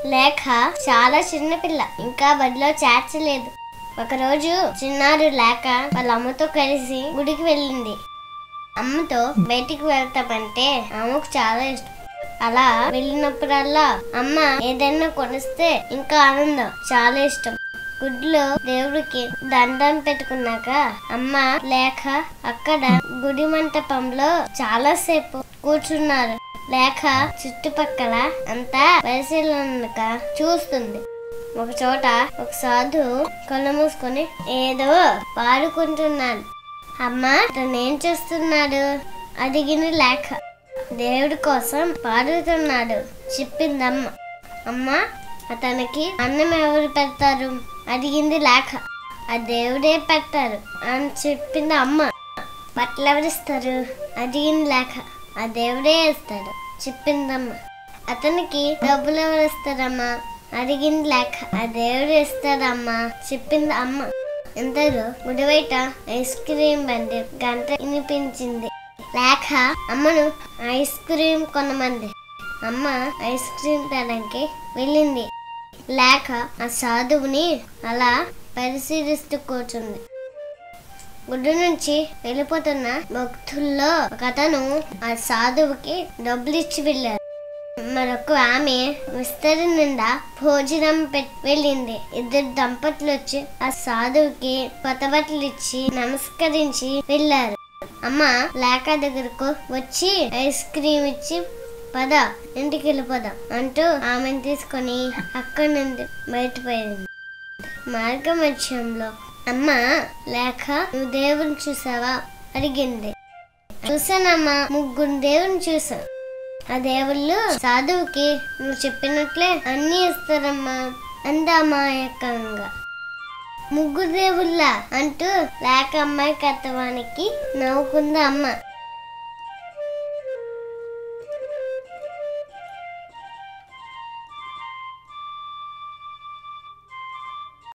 లేఖ చాలా చిన్న పిల్ల ఇంకా బడిలో చేర్చలేదు ఒకరోజు చిన్నాడు లేక వాళ్ళ అమ్మతో కలిసి గుడికి వెళ్ళింది అమ్మతో బయటికి వెళ్తామంటే అమ్మకు చాలా ఇష్టం అలా వెళ్ళినప్పుడల్లా అమ్మ ఏదైనా కొనిస్తే ఇంకా ఆనందం చాలా ఇష్టం గుడిలో దేవుడికి దండం పెట్టుకున్నాక అమ్మ లేఖ అక్కడ గుడి మంటపంలో చాలా సేపు కూర్చున్నారు లేఖ చుట్టుపక్కల అంతా పరిశీలనగా చూస్తుంది ఒక చోట ఒక సాధువు కళ్ళు మూసుకొని ఏదో పాడుకుంటున్నాడు అమ్మ తను ఏం చేస్తున్నాడు అడిగిన లేఖ దేవుడి కోసం పాడుతున్నాడు చెప్పిందమ్మ అమ్మ అతనికి అన్నం ఎవరు పెడతారు అడిగింది లేఖ ఆ దేవుడే పెడతారు అని చెప్పింది అమ్మ బట్టలు ఎవరిస్తారు అడిగింది లేఖ ఆ దేవుడే ఇస్తాడు చెప్పిందమ్మ అతనికి డబ్బులు ఎవరు ఇస్తారమ్మా అడిగింది లేఖ ఆ దేవుడు ఇస్తాడమ్మా చెప్పింది అమ్మ ఇంతలో గుడి బయట ఐస్ క్రీమ్ బండి గంట వినిపించింది లేఖ అమ్మను ఐస్ క్రీమ్ కొనమంది అమ్మ ఐస్ క్రీమ్ తనకి వెళ్ళింది లేక ఆ సాధువుని అలా పరిశీలిస్తూ కూర్చుంది గుడి నుంచి వెళ్ళిపోతున్న భక్తుల్లో ఒక అతను ఆ సాధువుకి డబ్బులు ఇచ్చి వెళ్ళారు మరొక ఆమె విస్తరి నిండా భోజనం పెట్టి వెళ్ళింది ఇద్దరు దంపతులు వచ్చి ఆ సాధువుకి కొత్త బట్టలు ఇచ్చి నమస్కరించి వెళ్ళారు అమ్మ లేక దగ్గరకు వచ్చి ఐస్ క్రీమ్ ఇచ్చి పద ఇంటికి వెళ్ళిపోదాం అంటూ ఆమెను తీసుకొని అక్కడి నుండి బయటపోయింది మార్గ మధ్యంలో అమ్మ లేక నువ్వు దేవుని చూసావా అడిగింది చూసానమ్మా ముగ్గురు దేవుని చూసా ఆ దేవుళ్ళు సాధువుకి నువ్వు చెప్పినట్లే అన్ని ఇస్తారమ్మా అందమాయకంగా ముగ్గురు దేవుళ్ళ అంటూ లేక అమ్మాయి కత్తవానికి నవ్వుకుంది అమ్మ